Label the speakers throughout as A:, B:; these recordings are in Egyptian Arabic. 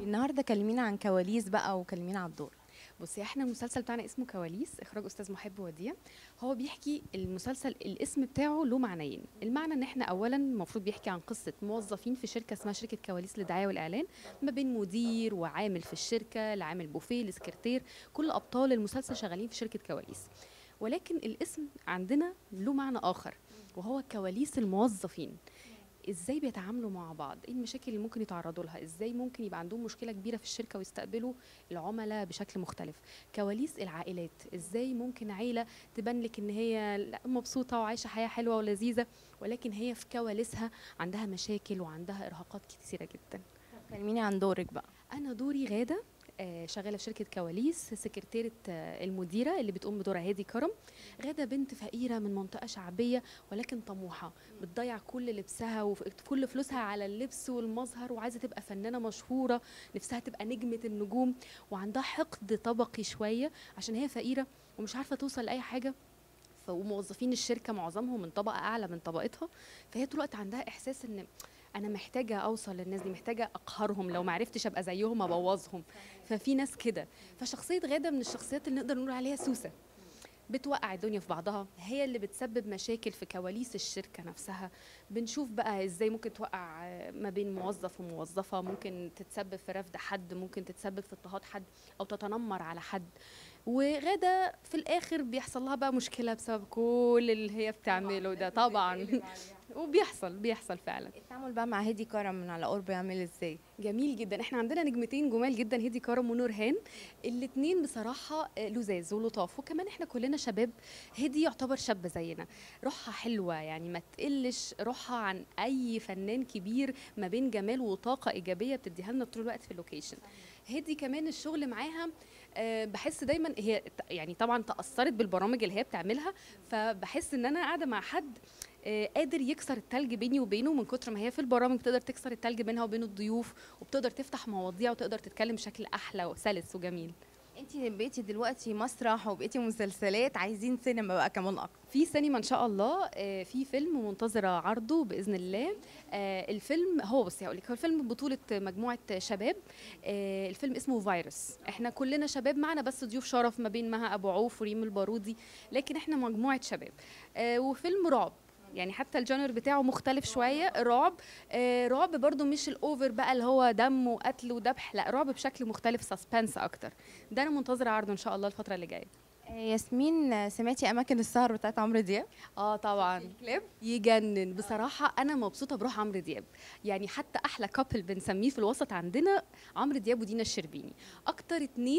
A: النهارده كلمينا عن كواليس بقى وكلمينا عن الدور
B: بصي احنا المسلسل بتاعنا اسمه كواليس اخراج استاذ محب وديع هو بيحكي المسلسل الاسم بتاعه له معنيين المعنى ان احنا اولا المفروض بيحكي عن قصه موظفين في شركه اسمها شركه كواليس للدعايه والاعلان ما بين مدير وعامل في الشركه لعامل بوفيه لسكرتير كل ابطال المسلسل شغالين في شركه كواليس ولكن الاسم عندنا له معنى اخر وهو كواليس الموظفين ازاي بيتعاملوا مع بعض ايه المشاكل اللي ممكن يتعرضوا لها ازاي ممكن يبقى عندهم مشكله كبيره في الشركه ويستقبلوا العملاء بشكل مختلف كواليس العائلات ازاي ممكن عيله تبان لك ان هي لا مبسوطه وعايشه حياه حلوه ولذيذه ولكن هي في كواليسها عندها مشاكل وعندها ارهاقات كثيره جدا
A: كلميني عن دورك بقى
B: انا دوري غاده آه، شغاله في شركه كواليس سكرتيره آه، المديره اللي بتقوم بدور هادي كرم غاده بنت فقيره من منطقه شعبيه ولكن طموحه بتضيع كل لبسها وكل فلوسها على اللبس والمظهر وعايزه تبقى فنانه مشهوره نفسها تبقى نجمه النجوم وعندها حقد طبقي شويه عشان هي فقيره ومش عارفه توصل لاي حاجه ف- وموظفين الشركه معظمهم من طبقه اعلى من طبقتها فهي طول الوقت عندها احساس ان انا محتاجه اوصل للناس دي محتاجه اقهرهم لو ما عرفتش ابقى زيهم ابوظهم ففي ناس كده فشخصيه غاده من الشخصيات اللي نقدر نقول عليها سوسه بتوقع الدنيا في بعضها هي اللي بتسبب مشاكل في كواليس الشركه نفسها بنشوف بقى ازاي ممكن توقع آه، ما بين موظف وموظفه ممكن تتسبب في رفض حد ممكن تتسبب في اضطهاد حد او تتنمر على حد وغاده في الاخر بيحصل لها بقى مشكله بسبب كل اللي هي بتعمله ده طبعا وبيحصل بيحصل فعلا
A: التعامل بقى مع هادي كرم من على قرب يعمل ازاي
B: جميل جدا احنا عندنا نجمتين جمال جدا هدي كرم ونورهان الاثنين بصراحه آه، لذاذ ولطاف وكمان احنا كلنا شباب هدي يعتبر شابه زينا روحها حلوه يعني ما تقلش روحها عن اي فنان كبير ما بين جمال وطاقه ايجابيه بتديها لنا طول الوقت في اللوكيشن هدي كمان الشغل معاها آه، بحس دايما هي ت- يعني طبعا تاثرت بالبرامج اللي هي بتعملها فبحس ان انا قاعده مع حد آه، قادر يكسر التلج بيني وبينه من كتر ما هي في البرامج بتقدر تكسر التلج بينها وبين الضيوف وبتقدر تفتح مواضيع وتقدر تتكلم بشكل احلى وسلس وجميل
A: انت بقيتي دلوقتي مسرح وبقيتي مسلسلات عايزين سينما بقى كمان اكتر
B: في سينما ان شاء الله آه، في فيلم منتظره عرضه باذن الله آه، الفيلم هو بصي هقول لك هو الفيلم بطوله مجموعه شباب آه، الفيلم اسمه فيروس احنا كلنا شباب معنا بس ضيوف شرف ما بين مها ابو عوف وريم البارودي لكن احنا مجموعه شباب آه، وفيلم رعب يعني حتى الجانر بتاعه مختلف شويه رعب آه رعب برضو مش الاوفر بقى اللي هو دم وقتل وذبح لا رعب بشكل مختلف سسبنس اكتر ده انا منتظره عرضه ان شاء الله الفتره اللي جايه
A: آه، ياسمين آه، سمعتي اماكن السهر بتاعت عمرو دياب
B: اه طبعا
A: كليب
B: يجنن بصراحة أنا مبسوطة بروح عمرو دياب يعني حتى أحلى كابل بنسميه في الوسط عندنا عمرو دياب ودينا الشربيني أكتر اتنين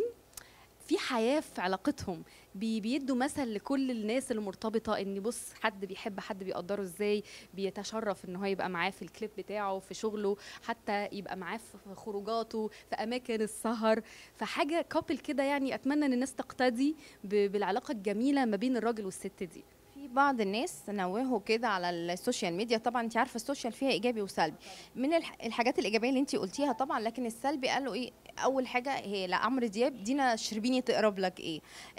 B: في حياة في علاقتهم بي- بيدوا مثل لكل الناس المرتبطة ان بص حد بيحب حد بيقدره ازاي بيتشرف ان هو يبقى معاه في الكليب بتاعه في شغله حتى يبقى معاه في خروجاته في اماكن السهر فحاجة كابل كده يعني اتمنى ان الناس تقتدي ب- بالعلاقة الجميلة ما بين الراجل والست دي
A: في بعض الناس نوهوا كده على السوشيال ميديا طبعا انت عارفه السوشيال فيها ايجابي وسلبي من الح- الحاجات الايجابيه اللي انت قلتيها طبعا لكن السلبي قالوا ايه اول حاجه هي لا عمرو دياب دينا الشربيني تقرب لك ايه,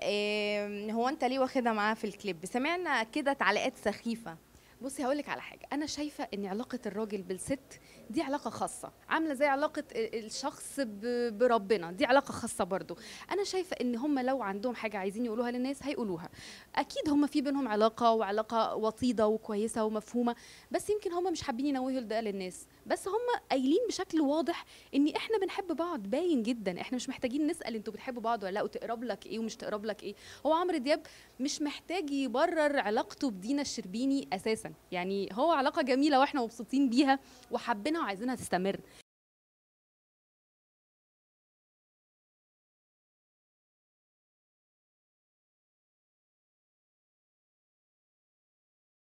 A: إيه هو انت ليه واخدها معاه في الكليب سمعنا كده تعليقات سخيفه
B: بصي هقول لك على حاجه انا شايفه ان علاقه الراجل بالست دي علاقه خاصه عامله زي علاقه ال- الشخص ب- بربنا دي علاقه خاصه برضو انا شايفه ان هم لو عندهم حاجه عايزين يقولوها للناس هيقولوها اكيد هم في بينهم علاقه وعلاقه وطيده وكويسه ومفهومه بس يمكن هم مش حابين ينوهوا ده للناس بس هم قايلين بشكل واضح ان احنا بنحب بعض باين جدا احنا مش محتاجين نسال انتوا بتحبوا بعض ولا لا وتقرب لك ايه ومش تقرب لك ايه هو عمرو دياب مش محتاج يبرر علاقته بدينا الشربيني اساسا يعني هو علاقه جميله واحنا مبسوطين بيها وحابينها وعايزينها تستمر